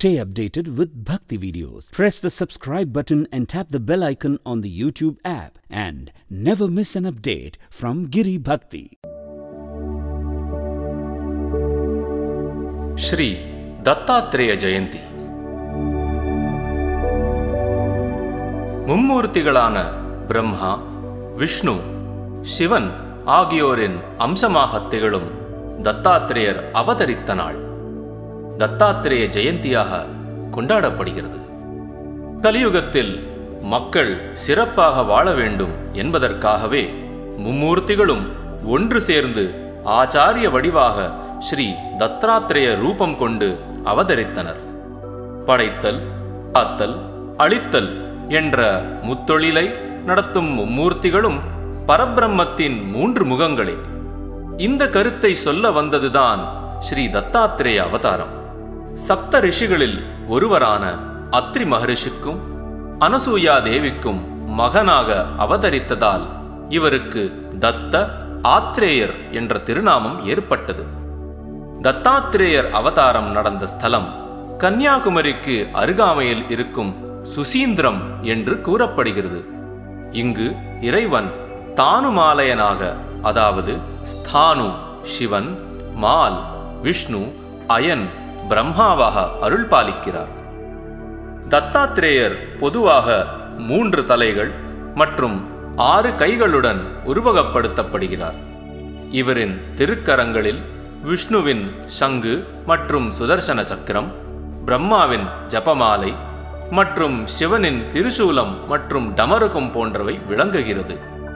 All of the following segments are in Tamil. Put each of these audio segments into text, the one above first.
Stay updated with Bhakti videos. Press the subscribe button and tap the bell icon on the YouTube app and never miss an update from Giri Bhakti. Shri Dattatreya ಜಯಂತಿ மும்மூர்த்திகளான பிரம்மா விஷ்ணு சிவன் ஆகியோரின் அம்சமாக திகழும் தத்தாத்திரேயர் அவதரித்த நாள் தத்தாத்திரேய ஜெயந்தியாக கொண்டாடப்படுகிறது கலியுகத்தில் மக்கள் சிறப்பாக வாழ வேண்டும் என்பதற்காகவே மும்மூர்த்திகளும் ஒன்று சேர்ந்து ஆச்சாரிய வடிவாக ஸ்ரீ தத்தாத்திரேய ரூபம் கொண்டு அவதரித்தனர் படைத்தல் காத்தல் அழித்தல் என்ற முத்தொழிலை நடத்தும் மும்மூர்த்திகளும் பரபிரம்மத்தின் மூன்று முகங்களே இந்த கருத்தை சொல்ல வந்ததுதான் ஸ்ரீ தத்தாத்திரேய அவதாரம் சப்த ரிஷிகளில் ஒருவரான அத்ரி மகரிஷிக்கும் அனசூயா தேவிக்கும் மகனாக அவதரித்ததால் இவருக்கு தத்த ஆத்ரேயர் என்ற திருநாமம் ஏற்பட்டது தத்தாத்திரேயர் அவதாரம் நடந்த ஸ்தலம் கன்னியாகுமரிக்கு அருகாமையில் இருக்கும் சுசீந்திரம் என்று கூறப்படுகிறது இங்கு இறைவன் தானுமாலயனாக அதாவது ஸ்தானு சிவன் மால் விஷ்ணு அயன் பிரம்மாவாக அருள் பாலிக்கிறார் தத்தாத்திரேயர் பொதுவாக மூன்று தலைகள் மற்றும் ஆறு கைகளுடன் உருவகப்படுத்தப்படுகிறார் இவரின் திருக்கரங்களில் விஷ்ணுவின் சங்கு மற்றும் சுதர்சன சக்கரம் பிரம்மாவின் ஜபமாலை மற்றும் சிவனின் திருசூலம் மற்றும் டமருகம் போன்றவை விளங்குகிறது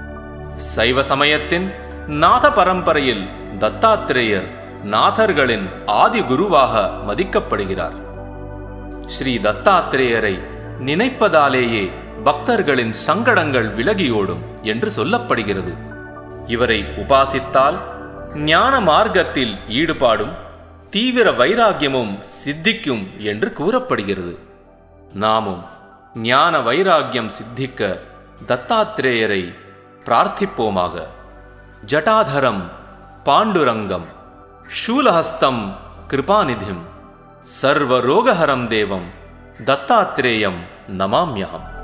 சைவ சமயத்தின் நாத பரம்பரையில் தத்தாத்திரேயர் நாதர்களின் ஆதி குருவாக மதிக்கப்படுகிறார் ஸ்ரீ தத்தாத்திரேயரை நினைப்பதாலேயே பக்தர்களின் சங்கடங்கள் விலகியோடும் என்று சொல்லப்படுகிறது இவரை உபாசித்தால் ஞான மார்க்கத்தில் ஈடுபாடும் தீவிர வைராக்கியமும் சித்திக்கும் என்று கூறப்படுகிறது நாமும் ஞான வைராக்கியம் சித்திக்க தத்தாத்திரேயரை பிரார்த்திப்போமாக ஜட்டாதரம் பாண்டுரங்கம் शूलहस्तं कृपानिधिं सर्वरोगहरं देवं दत्तात्रेयं नमाम्यहम्